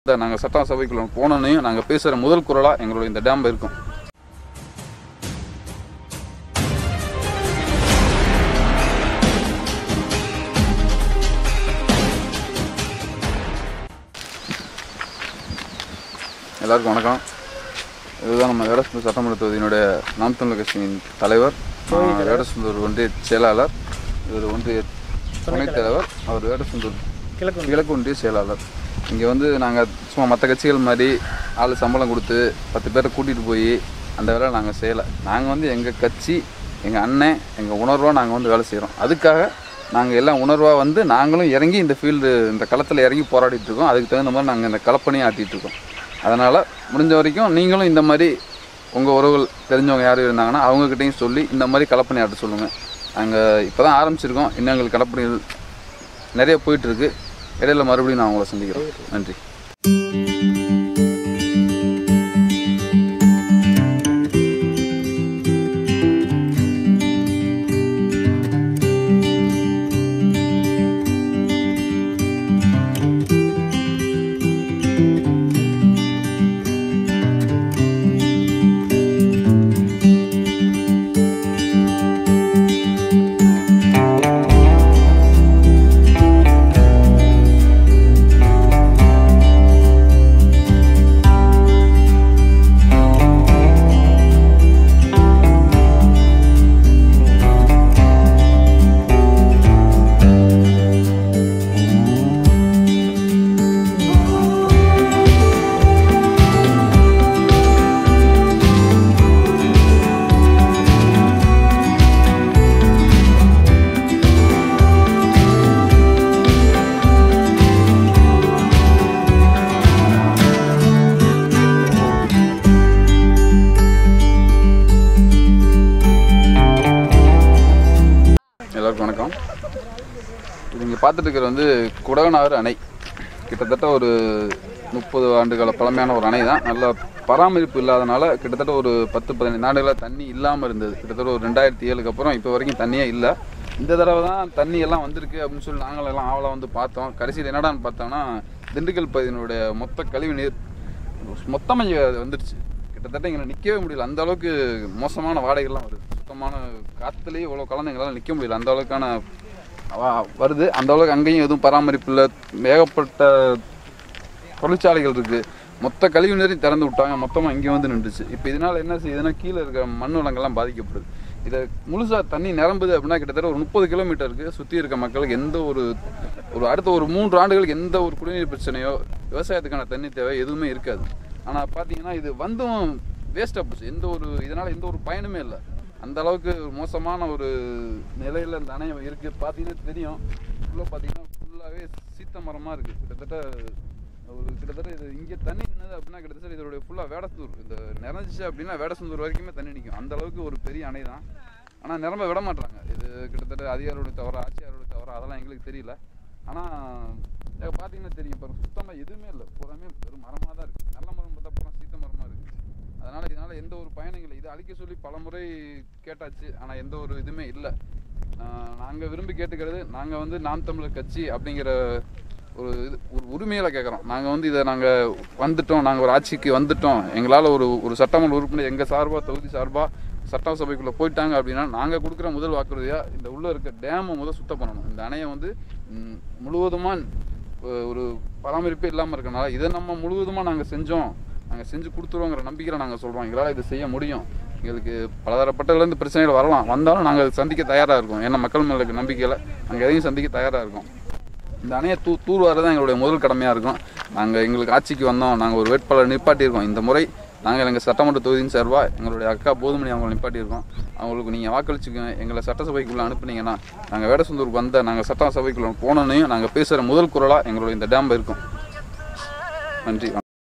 இந்த நாங்கள் சட்டசபைக்குள்ள போனோன்னையும் நாங்கள் பேசுகிற முதல் குரலாக எங்களுடைய இந்த டேம் இருக்கும் எல்லாருக்கும் வணக்கம் இதுதான் நம்ம வேடசுந்தூர் சட்டமன்ற தொகுதியினுடைய நாம் தமிழர் கட்சியின் தலைவர் ஆஹ், வேடசுந்தூர் ஒன்றிய செயலாளர் இவர் ஒன்றிய துணைத் தலைவர் அவர் வேடசுந்தூர் கிழக்கு கிழக்கு ஒன்றிய செயலாளர் இங்கே வந்து நாங்கள் சும்மா மற்ற கட்சிகள் மாதிரி ஆள் சம்பளம் கொடுத்து பத்து பேரை கூட்டிகிட்டு போய் அந்த வேலை நாங்கள் செய்யலை நாங்கள் வந்து எங்கள் கட்சி எங்கள் அண்ணன் எங்கள் உணர்வாக நாங்கள் வந்து வேலை செய்கிறோம் அதுக்காக நாங்கள் எல்லாம் உணர்வாக வந்து நாங்களும் இறங்கி இந்த ஃபீல்டு இந்த களத்தில் இறங்கி போராடிட்டு இருக்கோம் அதுக்கு தகுந்த மாதிரி நாங்கள் இந்த களப்பணியும் ஆட்டிகிட்டு இருக்கோம் அதனால் முடிஞ்ச வரைக்கும் நீங்களும் இந்த மாதிரி உங்கள் உறவுகள் தெரிஞ்சவங்க யாரும் இருந்தாங்கன்னா அவங்கக்கிட்டையும் சொல்லி இந்த மாதிரி களப்பணி ஆட்ட சொல்லுங்கள் நாங்கள் இப்போ தான் ஆரம்பிச்சிருக்கோம் இன்னும் எங்களுக்கு களப்பணிகள் நிறைய போயிட்டுருக்கு இடையில மறுபடியும் நான் உங்களை சந்திக்கிறேன் நன்றி எல்லாருக்கும் வணக்கம் இது இங்கே பார்த்துட்டு இருக்கிறது வந்து குடகனாறு அணை கிட்டத்தட்ட ஒரு முப்பது ஆண்டுகால பழமையான ஒரு அணை தான் நல்ல பராமரிப்பு இல்லாதனால கிட்டத்தட்ட ஒரு பத்து பதினைந்து ஆண்டுகளாக தண்ணி இல்லாமல் இருந்தது கிட்டத்தட்ட ஒரு ரெண்டாயிரத்தி ஏழுக்கு அப்புறம் இப்போ வரைக்கும் தண்ணியே இல்லை இந்த தடவை தான் தண்ணி எல்லாம் வந்திருக்கு அப்படின்னு சொல்லி நாங்கள் எல்லாம் ஆவலாக வந்து பார்த்தோம் கடைசியில் என்னடான்னு பார்த்தோம்னா திண்டுக்கல் பகுதியினுடைய மொத்த கழிவு நீர் மொத்தமாக இங்கே வந்துடுச்சு கிட்டத்தட்ட இங்கே நிற்கவே முடியல அந்த அளவுக்கு மோசமான வாடகைகள்லாம் வருது சுத்தமான காற்றுலேயே இவ்வளோ கலந்து எங்களால் நிற்க முடியல அந்த அளவுக்கான வா- வருது அந்த அளவுக்கு அங்கேயும் எதுவும் பராமரிப்பு இல்லை ஏகப்பட்ட தொழிற்சாலைகள் இருக்குது மொத்த கழிவு நீரையும் திறந்து விட்டாங்க மொத்தமாக இங்கே வந்து நின்றுச்சு இப்போ இதனால் என்ன செய்யுதுன்னா கீழே இருக்கிற மண் வளங்கள்லாம் பாதிக்கப்படுது இதை முழுசாக தண்ணி நிரம்புது அப்படின்னா கிட்டத்தட்ட ஒரு முப்பது கிலோமீட்டருக்கு சுற்றி இருக்க மக்களுக்கு எந்த ஒரு ஒரு அடுத்த ஒரு மூன்று ஆண்டுகளுக்கு எந்த ஒரு குடிநீர் பிரச்சனையோ விவசாயத்துக்கான தண்ணி தேவை எதுவுமே இருக்காது ஆனால் பார்த்தீங்கன்னா இது வந்தும் வேஸ்ட்டாக போச்சு எந்த ஒரு இதனால் எந்த ஒரு பயனுமே இல்லை அந்த அளவுக்கு ஒரு மோசமான ஒரு நிலையில் இந்த அணை இருக்குது பார்த்தீங்கன்னா தெரியும் ஃபுல்லாக பார்த்தீங்கன்னா ஃபுல்லாகவே சீத்த மரமாக இருக்குது கிட்டத்தட்ட ஒரு கிட்டத்தட்ட இது இங்கே தண்ணி நின்னது அப்படின்னா கிட்டத்தட்ட இதோடைய ஃபுல்லாக வேடத்தூர் இந்த நிறைஞ்சிச்சு அப்படின்னா வேடசந்தூர் வரைக்குமே தண்ணி நிற்கும் அந்த அளவுக்கு ஒரு பெரிய அணை தான் ஆனால் நிரம்ப விட மாட்டாங்க இது கிட்டத்தட்ட அதிகாரியோட தவிர ஆட்சியாரோட தவிர அதெல்லாம் எங்களுக்கு தெரியல ஆனால் பார்த்தீங்கன்னா தெரியும் பாருங்க சுத்தமாக எதுவுமே இல்லை பூராமே வெறும் மரமாக தான் இருக்குது நல்ல மரம் பார்த்தா பூரா சீத்த மரமாக இருக்குது அதனால் இதனால் எந்த ஒரு பயனும் இல்லை இதை அழிக்க சொல்லி பல முறை கேட்டாச்சு ஆனால் எந்த ஒரு இதுவுமே இல்லை நாங்கள் விரும்பி கேட்டுக்கிறது நாங்கள் வந்து நாம் தமிழர் கட்சி அப்படிங்கிற ஒரு இது ஒரு உரிமையில் கேட்குறோம் நாங்கள் வந்து இதை நாங்கள் வந்துட்டோம் நாங்கள் ஒரு ஆட்சிக்கு வந்துட்டோம் எங்களால் ஒரு ஒரு சட்டமன்ற உறுப்பினர் எங்கள் சார்பாக தொகுதி சார்பாக சட்டசபைக்குள்ளே போயிட்டாங்க அப்படின்னா நாங்கள் கொடுக்குற முதல் வாக்குறுதியாக இந்த உள்ளே இருக்க டேமை முதல் சுத்தம் பண்ணணும் இந்த அணையை வந்து ம், முழுவதுமாக ஒரு பராமரிப்பே இல்லாமல் இருக்கனால இதை நம்ம முழுவதுமாக நாங்கள் செஞ்சோம் நாங்கள் செஞ்சு கொடுத்துருவோங்கிற நம்பிக்கையில் நாங்கள் சொல்கிறோம் எங்களால் இது செய்ய முடியும் எங்களுக்கு பலதரப்பட்டதுலேருந்து பிரச்சனைகள் வரலாம் வந்தாலும் நாங்கள் அதை சந்திக்க தயாராக இருக்கோம் ஏன்னா மக்கள் மேலே இருக்க நம்பிக்கையில் நாங்கள் எதையும் சந்திக்க தயாராக இருக்கோம் இந்த அணையை தூ தூர்வார தான் எங்களுடைய முதல் கடமையாக இருக்கும் நாங்கள் எங்களுக்கு ஆட்சிக்கு வந்தோம் நாங்கள் ஒரு வேட்பாளர் நிப்பாட்டியிருக்கோம் இந்த முறை நாங்கள் எங்கள் சட்டமன்ற தொகுதியின் சார்பாக எங்களுடைய அக்கா போதுமணி அவங்களை நிப்பாட்டியிருக்கோம் அவங்களுக்கு நீங்கள் வாக்களிச்சுக்கோங்க எங்களை சட்டசபைக்குள்ளே அனுப்புனீங்கன்னா நாங்கள் வேடசந்தூருக்கு வந்த நாங்கள் சட்டசபைக்குள்ளே போனோன்னையும் நாங்கள் பேசுகிற முதல் குரலாக எங்களுடைய இந்த டேம் இருக்கும் நன்றி வணக்கம்